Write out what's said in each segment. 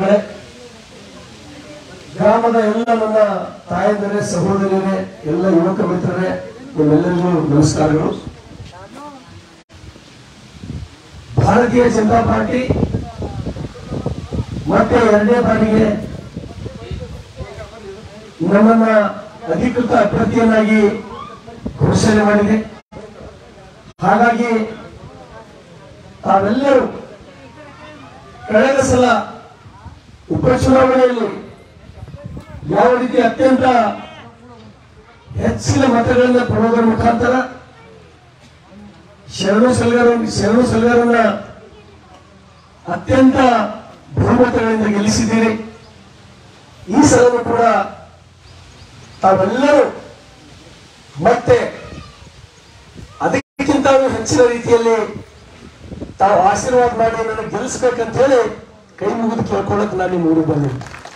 ಗ್ರಾಮದ ಎಲ್ಲ ನನ್ನ ತಾಯಂದಿರೇ ಸಹೋದರಿಯರೇ ಎಲ್ಲ ಯುವಕ ಮಿತ್ರರೇ ನಿಮ್ಮೆಲ್ಲರಿಗೂ ನಮಸ್ಕಾರಗಳು ಭಾರತೀಯ ಜನತಾ ಪಾರ್ಟಿ ಮತ್ತೆ ಎರಡನೇ ಬಾರಿಗೆ ನಮ್ಮನ್ನ ಅಧಿಕೃತ ಅಭ್ಯರ್ಥಿಯನ್ನಾಗಿ ಘೋಷಣೆ ಮಾಡಿದೆ ಹಾಗಾಗಿ ತಾವೆಲ್ಲರೂ ಕಳೆದ ಸಲ ಉಪಚುನಾವಣೆಯಲ್ಲಿ ಯಾವ ರೀತಿ ಅತ್ಯಂತ ಹೆಚ್ಚಿನ ಮತಗಳನ್ನ ಕೊಡೋದರ ಮುಖಾಂತರ ಶರಣು ಸಲ್ಗರ ಶರಣು ಸಲ್ಗರನ್ನ ಅತ್ಯಂತ ಬಹುಮತಗಳಿಂದ ಗೆಲ್ಲಿಸಿದ್ದೀರಿ ಈ ಸಲವೂ ಕೂಡ ತಾವೆಲ್ಲರೂ ಮತ್ತೆ ಅದಕ್ಕಿಂತ ಹೆಚ್ಚಿನ ರೀತಿಯಲ್ಲಿ ತಾವು ಆಶೀರ್ವಾದ ಮಾಡಿ ನನಗೆ ಗೆಲ್ಲಿಸ್ಬೇಕಂತ ಹೇಳಿ ಕೈ ಮುಗಿದು ಕೇಳ್ಕೊಳ್ಳಕ್ ನಾನು ನಿಮ್ಮ ಊರಿಗೆ ಬಂದೆ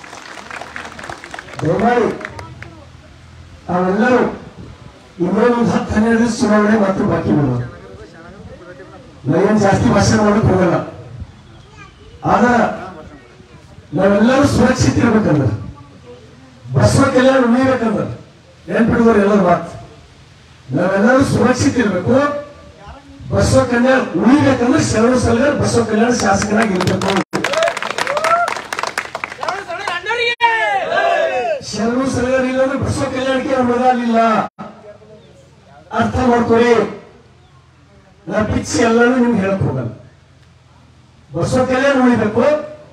ದಯಮಾಡಿ ತಾವೆಲ್ಲರೂ ಇನ್ನೊಂದು ಹತ್ತು ಹನ್ನೆರಡು ದಿವಸ ಚುನಾವಣೆ ಮಾತ್ರ ಬಾಕಿ ಬಿಡೋದು ನಾವೇನು ಜಾಸ್ತಿ ಭಾಷಣ ಮಾಡಕ್ ಹೋಗಲ್ಲ ಆದ ನಾವೆಲ್ಲರೂ ಸುರಕ್ಷಿತ ಇರ್ಬೇಕಂದ್ರೆ ಬಸವ ಕಲ್ಯಾಣ ಉಳಿಬೇಕಂದ್ರೆ ನೆನ್ಪಿಡುವರು ಎಲ್ಲರ ಮಾತು ನಾವೆಲ್ಲರೂ ಸುರಕ್ಷಿತ ಇರ್ಬೇಕು ಬಸವ ಕಲ್ಯಾಣ ಉಳಿಬೇಕಂದ್ರೆ ಶರಣ ಸಲ್ಗರ್ ಬಸವ ಕಲ್ಯಾಣ ಶಾಸಕರಾಗಿ ಇರ್ಬೇಕು ಶರಣು ಸಲಗರ್ ಇಲ್ಲಂದ್ರೆ ಬಸವ ಕಲ್ಯಾಣಕ್ಕೆ ನಮ್ಮದಾಗಲಿಲ್ಲ ಅರ್ಥ ಮಾಡ್ಕೊರಿ ನಾ ಪಿಚ್ಚಿ ಎಲ್ಲಾನು ನಿಮ್ಗೆ ಹೇಳಕ್ ಹೋಗಲ್ಲ ಬಸವ ಕಲ್ಯಾಣ ಉಳಿಬೇಕು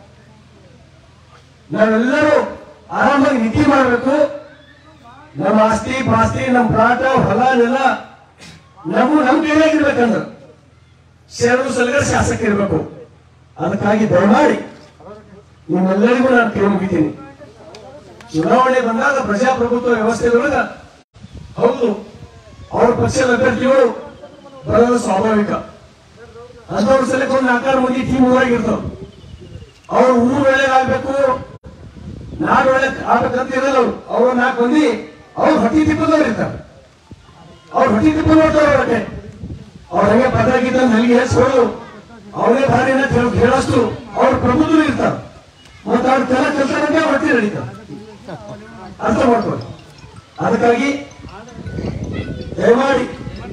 ನಾವೆಲ್ಲರೂ ಆರಾಮಾಗಿ ನಿಧಿ ಮಾಡಬೇಕು ನಮ್ಮ ಆಸ್ತಿ ಪಾಸ್ತಿ ನಮ್ಮ ಪ್ಲಾಟ ಹೊಲ ನೆಲ ನಮ್ಮ ನಮ್ಮ ಕೈಯಾಗಿರ್ಬೇಕಂದ್ರೆ ಶರಣು ಸಲಗರ್ ಶಾಸಕ ಇರಬೇಕು ಅದಕ್ಕಾಗಿ ದಯಮಾಡಿ ನಿಮ್ಮೆಲ್ಲರಿಗೂ ನಾನು ಕೈ ಮುಗಿತೀನಿ ಚುನಾವಣೆ ಬಂದಾಗ ಪ್ರಜಾಪ್ರಭುತ್ವ ವ್ಯವಸ್ಥೆಯೊಳಗ ಹೌದು ಅವ್ರ ಪಕ್ಷದ ಅಭ್ಯರ್ಥಿಗಳು ಬರೋದು ಸ್ವಾಭಾವಿಕ ಹದಿನೋರು ಸಲಕ್ಕೆ ಒಂದು ನಾಲ್ಕಾರು ಮಂದಿ ಟೀಮ್ ಊರಾಗಿರ್ತಾವ ಅವ್ರು ಊರು ವೇಳೆ ಆಗ್ಬೇಕು ನಾಡು ವೇಳೆ ಆಗ್ಬೇಕಂತ ಇರಲ್ಲ ಅವ್ರು ಅವ್ರು ನಾಲ್ಕು ಮಂದಿ ಅವ್ರು ಹೊಟ್ಟಿ ತಿಪ್ಪದವ್ರು ಇರ್ತಾರೆ ಅವ್ರು ಹೊಟ್ಟಿ ತಿಪ್ಪ ನೋಡ್ತಾರ ಹೊಟ್ಟೆ ಅವ್ರ ಹಂಗೆ ಪದಾಗಿದ್ದ ನಲ್ಗೆ ಹೆಸರು ಅವರೇ ಭಾರಿ ಅಂತ ಹೇಳಿ ಹೇಳಷ್ಟು ಅವ್ರ ಪ್ರಬುದ್ಧರು ಇರ್ತಾರೆ ಮತ್ತೆ ಅವ್ರ ಕೆಲ ಕೆಲಸ ಹೊಟ್ಟಿ ನಡೀತಾರೆ ಅರ್ಥ ಮಾಡ್ಕೊಳ್ಳಿ ಅದಕ್ಕಾಗಿ ದಯಮಾಡಿ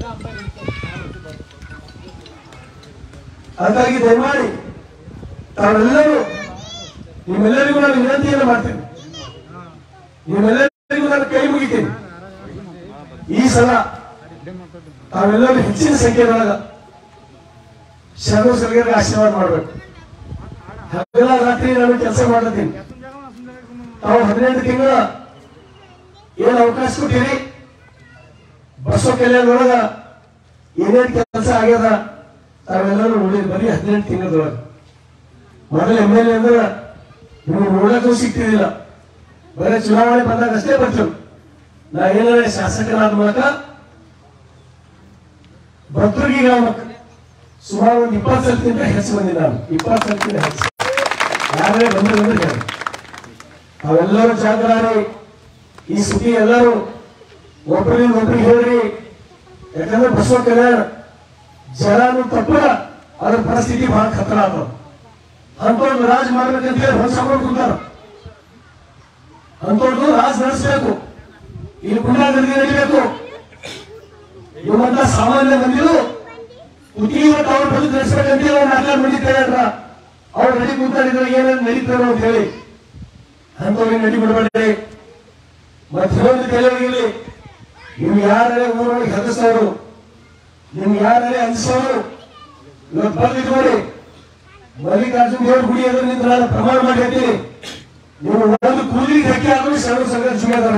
ಅದಕ್ಕಾಗಿ ದಯಮಾಡಿ ತಾವೆಲ್ಲರೂ ನಿಮ್ಮೆಲ್ಲರಿಗೂ ನಾನು ವಿನಂತಿಯನ್ನು ಮಾಡ್ತೇನೆ ನಿಮ್ಮೆಲ್ಲರಿಗೂ ನಾನು ಕೈ ಮುಗಿತೀನಿ ಈ ಸಲ ತಾವೆಲ್ಲರೂ ಹೆಚ್ಚಿನ ಸಂಖ್ಯೆಯೊಳಗ ಶರಣು ಸಲಗರಿಗೆ ಆಶೀರ್ವಾದ ಮಾಡಬೇಕು ಹಗಲ ರಾತ್ರಿ ನಾನು ಕೆಲಸ ಮಾಡ್ತೀನಿ ತಾವು ಹದಿನೆಂಟು ತಿಂಗಳ ಏನ್ ಅವಕಾಶ ಕೊಟ್ಟಿರಿ ಬಸವ ಕಲ್ಯಾಣದೊಳಗ ಏನೇನ್ ಕೆಲಸ ಆಗ್ಯದ ತಾವೆಲ್ಲರೂ ನೋಡಿರಿ ಬರೀ ಹದಿನೆಂಟು ತಿಂಗಳದೊಳಗ ಮೊದಲು ಎಮ್ ಎಲ್ ಎ ಅಂದ್ರೆ ನಿಮ್ಗೆ ನೋಡಕ್ಕೂ ಸಿಗ್ತಿದಿಲ್ಲ ಬರೀ ಚುನಾವಣೆ ಬಂದಾಗ ಅಷ್ಟೇ ಬರ್ತೀವಿ ನಾ ಏನಾರ ಶಾಸಕನಾದ ಮೂಲಕ ಭದ್ರಗಿ ಗ್ರಾಮಕ್ಕೆ ಸುಮಾರು ಒಂದು ಇಪ್ಪತ್ತು ಸಲಕ್ಕಿಂತ ಹೆಚ್ಚು ಬಂದಿ ನಾನು ಇಪ್ಪತ್ತು ಸಲಕ್ಕಿಂತ ಹೆಚ್ಚು ಯಾರೇ ಬಂದ್ರೆ ಅಂದ್ರೆ ಹೇಳಿ ತಾವೆಲ್ಲರೂ ಜಾಗರಾರಿ ಈ ಸುದ್ದಿ ಎಲ್ಲರೂ ಒಬ್ಬರಿಂದ ಒಬ್ರಿಗೆ ಹೇಳ್ರಿ ಯಾಕಂದ್ರೆ ಬಸವ ಕಲ್ಯಾಣ ಜನಾನು ತಪ್ಪಲ ಅದ್ರ ಪರಿಸ್ಥಿತಿ ಬಹಳ ಖತರ ಆದ ಅಂತವ್ರದ್ದು ರಾಜ್ ಮಾಡ್ಬೇಕಂತ ಹೇಳಿ ಹೊಸ ಕುಂತಾರ ಅಂತವ್ರದ್ದು ರಾಜ್ ನಡೆಸಬೇಕು ಇಲ್ಲಿ ಗುಂಡಾಗರ್ದಿ ನಡಿಬೇಕು ಇವಂತ ಸಾಮಾನ್ಯ ಮಂದಿರು ಉದ್ಯೋಗಕ್ಕೆ ಅವ್ರ ಬದುಕು ನಡೆಸ್ಬೇಕಂತ ಹೇಳಿ ಅವ್ರು ನಾಲ್ಕಾರು ಮಂದಿ ಕೈಯಾಡ್ರ ಅವ್ರು ನಡಿ ಕೂತಾಡಿದ್ರೆ ಏನೇನು ನಡೀತಾರೋ ಅಂತ ಹೇಳಿ ಅಂತವ್ರಿಗೆ ನಡಿ ಬಿಡಬೇಡ್ರಿ ಮತ್ತೆ ಇನ್ನೊಂದು ಕೆಲವರಿಗೆ ನೀವು ಯಾರೇ ಊರೊಳಗೆ ಹೆದರ್ಸೋರು ನಿಮ್ಗೆ ಯಾರೇ ಅನ್ಸೋರು ಇವತ್ತು ಬಂದಿದ್ದು ನೋಡಿ ಮಲ್ಲಿಕಾರ್ಜುನ ದೇವ್ರ ಗುಡಿ ಎದುರು ನಿಂತು ನಾನು ಪ್ರಮಾಣ ಮಾಡಿ ಹೇಳ್ತೀನಿ ನೀವು ಒಂದು ಕೂಲಿಗೆ ಧಕ್ಕೆ ಆದ್ರೂ ಸರ್ವ ಸಂಘ ಜುಮೇದಾರ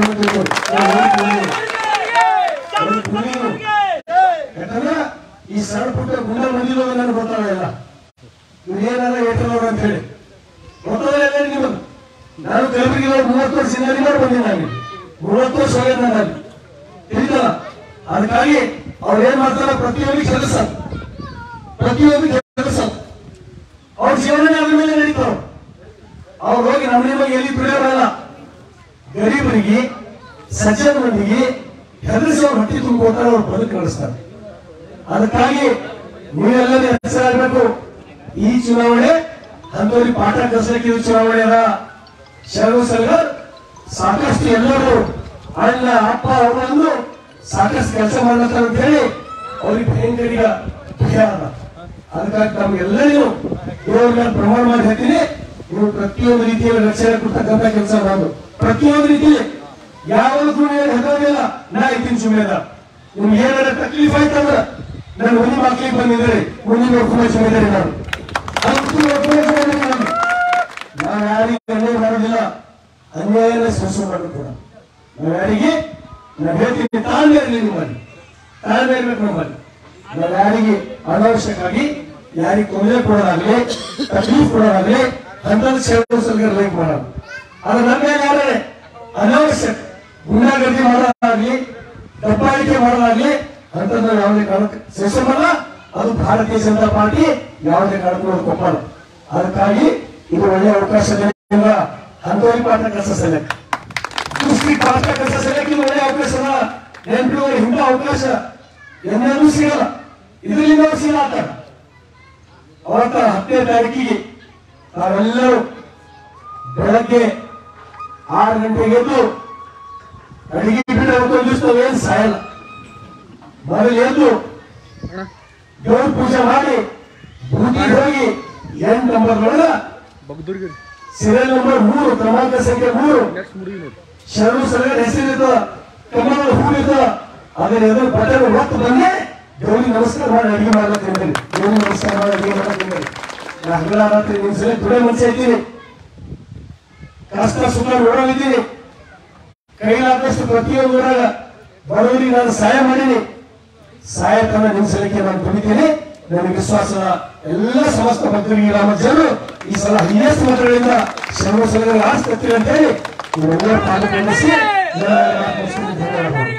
ಯಾಕಂದ್ರೆ ಈ ಸಣ್ಣ ಪುಟ್ಟ ಗುಂಡ ಬಂದಿರೋದು ನನಗೆ ಗೊತ್ತಾಗಲ್ಲ ಇವ್ರು ಏನಾರ ಏಟಲ್ಲವ್ರು ಅಂತ ಹೇಳಿ ಗೊತ್ತಾಗಲ್ಲ ನಿಮಗೆ ನಾನು ಕಲಬುರಗಿ ಮೂವತ್ತು ವರ್ಷ ಹಿಂದೆ ಬಂದಿನಿ ನಾನು ಮೂವತ್ತು ವರ್ಷ ಹೋಗ್ಯದ ನಾನು ತಿಳಿದಲ್ಲ ಅದಕ್ಕಾಗಿ ಅವ್ರು ಏನ್ ಮಾಡ್ತಾರ ಪ್ರತಿಯೊಂದು ಕೆಲಸ ಪ್ರತಿಯೊಂದು ಕೆಲಸ ಅವ್ರ ಜೀವನ ಅದ್ರ ಮೇಲೆ ನಡೀತಾವ ಅವ್ರು ಹೋಗಿ ನಮ್ಮ ನಿಮಗೆ ಎಲ್ಲಿ ದುಡಿಯೋರಲ್ಲ ಗರೀಬರಿಗೆ ಸಜ್ಜನ ಮಂದಿಗೆ ಹೆದರಿಸಿ ಅವ್ರು ಹೊಟ್ಟಿ ತುಂಬಿಕೊಟ್ಟಾರೆ ಅವ್ರು ಬದುಕು ನಡೆಸ್ತಾರೆ ಅದಕ್ಕಾಗಿ ನೀವೆಲ್ಲರೂ ಹೆಸರಾಗಬೇಕು ಈ ಚುನಾವಣೆ ಅಂತವ್ರಿಗೆ ಪಾಠ ಕಲಿಸ್ಲಿಕ್ಕೆ ಇದು ಚುನಾವಣೆ ಅದ ಶರಣು ಸಲ್ಗರ್ ಸಾಕಷ್ಟು ಎಲ್ಲರೂ ಅಣ್ಣ ಅಪ್ಪ ಅವರನ್ನು ಸಾಕಷ್ಟು ಕೆಲಸ ಮಾಡ್ಲತ್ತಾರ ಅಂತ ಹೇಳಿ ಅವ್ರಿಗೆ ಭಯಂಕರ ಈಗ ಭಯ ಅದ ಅದಕ್ಕಾಗಿ ನಮ್ಗೆಲ್ಲರಿಗೂ ದೇವ್ರ ಮೇಲೆ ಪ್ರಮಾಣ ಮಾಡಿ ಹೇಳ್ತೀನಿ ನೀವು ಪ್ರತಿಯೊಂದು ರೀತಿಯಲ್ಲಿ ರಕ್ಷಣೆ ಕೊಡ್ತಕ್ಕಂಥ ಕೆಲಸ ಮಾಡೋದು ಪ್ರತಿಯೊಂದು ರೀತಿಯಲ್ಲಿ ಯಾವತ್ತೂ ನೀವು ಹೆದರೋದಿಲ್ಲ ನಾ ಇದ್ದೀನಿ ಸುಮ್ಮನೆ ನಿಮ್ಗೆ ಏನಾರ ತಕ್ಲೀಫ್ ಆಯ್ತಂದ್ರ ನಾನು ಮನಿ ಮಕ್ಳಿಗೆ ಬಂದಿದ್ದಾರೆ ಮನಿ ನೋಡ್ಕೊಂಡು ಸುಮ್ಮನೆ ನಾನು ಅದಕ್ಕೂ ನೋಡ್ಕೊಂಡು ಸುಮ್ನಿದ್ದೀನಿ ನಾನು. ನಾವು ಯಾರಿಗೆ ಅನ್ಯಾಯ ಮಾಡೋದಿಲ್ಲ ಅನ್ಯಾಯನ ಸಹಿಸು ಮಾಡೋದು ಕೂಡ ನಾವು ಯಾರಿಗೆ ನಾವು ಹೇಳ್ತೀವಿ ತಾಳ್ಮೆ ಇರಲಿ ನಿಮ್ಮಲ್ಲಿ ತಾಳ್ಮೆ ಇರ್ಬೇಕು ನಮ್ಮಲ್ಲಿ ನಾವು ಯಾರಿಗೆ ಅನಾವಶ್ಯಕವಾಗಿ ಯಾರಿಗೆ ತೊಂದರೆ ಕೊಡೋದಾಗ್ಲಿ ತಕ್ಲೀಫ್ ಕೊಡೋದಾಗ್ಲಿ ಅಂತದ್ದು ಸೇವೆ ಸಲ್ಗರ್ ಲೈಕ್ ಮಾಡೋದು ಅದು ನಮ್ಮ ಮೇಲೆ ಯಾರೇ ಅನಾವಶ್ಯಕ ಗುಂಡಾಗರ್ದಿ ಮಾಡೋದಾಗ್ಲಿ ದಬ್ಬಾಳಿಕೆ ಮಾಡೋದಾಗ್ಲಿ ಅಂತದ್ದು ನಾವು ಯಾವುದೇ ಕಾರಣಕ್ಕೆ ಸಹಿಸೋಲ್ಲ ಅದು ಭಾರತೀಯ ಜನತಾ ಪಾರ್ಟಿ ಯಾವುದೇ ಕಾರಣಕ್ಕೂ ಅದು ಒಪ್ಪಲ್ಲ ಅದಕ್ಕಾಗಿ ಇದು ಒಳ್ಳೆಯ ಅವಕಾಶದಿಂದ ಹಂತವರಿ ಪಾಠ ಕೆಲಸ ಸೆಲೆಕ್ಟ್ ಕುಸ್ತಿ ಪಾಠ ಕೆಲಸ ಸೆಲೆಕ್ಟ್ ಇದು ಒಳ್ಳೆಯ ಅವಕಾಶ ಅದ ನೆನಪಿಡುವ ಇಂಥ ಅವಕಾಶ ಎಲ್ಲರೂ ಸಿಗಲ್ಲ ಇದರಿಂದ ಸಿಗಲ್ಲ ಅವತ್ತ ಹತ್ತನೇ ತಾರೀಕಿಗೆ ನಾವೆಲ್ಲರೂ ಬೆಳಗ್ಗೆ ಆರು ಗಂಟೆಗೆ ಎದ್ದು ಅಡಿಗೆ ಬಿಟ್ಟು ಅವತ್ತೊಂದು ದಿವಸ ನಾವೇನು ಸಾಯಲ್ಲ ಮೊದಲು ಎದ್ದು ದೇವ್ರ ಪೂಜೆ ಮಾಡಿ ಬೂಟಿಗೆ ಹೋಗಿ ಎಂಟು ನಂಬರ್ ಒಳಗ ಬಗ್ದುರ್ಗಿ ಸೀರಿಯಲ್ ನಂಬರ್ ಮೂರು ಕ್ರಮಾಂಕ ಸಂಖ್ಯೆ ಮೂರು ನೆಕ್ಸ್ಟ್ ಮುರುಗಿ ನೋಡಿ ಶರಣು ಸಲಗರ ಹೆಸರಿದ ಕಮಲದ ಹೂವಿದ ಅದರ ಎದುರು ಬಟನ್ ಒತ್ತು ಬಂದೆ ದೇವ್ರಿಗೆ ನಮಸ್ಕಾರ ಮಾಡಿ ಅಡಿಗೆ ಮಾಡ್ಲಕ್ಕೆ ಹೇಳ್ತೀನಿ ದೇವ್ರಿಗೆ ನಮಸ್ಕಾರ ಮಾಡಿ ಅಡಿಗೆ ಮಾಡಕ್ಕೆ ಹೇಳ್ತೀನಿ ನಾ ಹಗಲ ರಾತ್ರಿ ನಿಮ್ ಸಲ ದುಡೆ ಮನುಷ್ಯ ಇದ್ದೀನಿ ಕಷ್ಟ ಸುಖ ನೋಡೋದಿದ್ದೀನಿ ಕೈಲಾದಷ್ಟು ಪ್ರತಿಯೊಂದು ಊರಾಗ ಬಡವರಿಗೆ ನಾನು ಸಹಾಯ ಮಾಡೀನಿ ಸಹಾಯತನ ನಿಮ್ ಸಲಕ್ಕೆ ನಾನು ದುಡಿತೀನಿ ನನಗೆ ವಿಶ್ವಾಸದ ಎಲ್ಲ ಸಮಸ್ತ ಭಕ್ತರಿಗೆ ಗ್ರಾಮ ಜನರು ಈ ಸಲ ಹೈಯೆಸ್ಟ್ ಮತಗಳಿಂದ ಶರಣ ಸಲಗರ ಆಸ್ತಿ ಅಂತ ಹೇಳಿ ಇವರೆಲ್ಲ ಪಾಲು ನಡೆಸಿ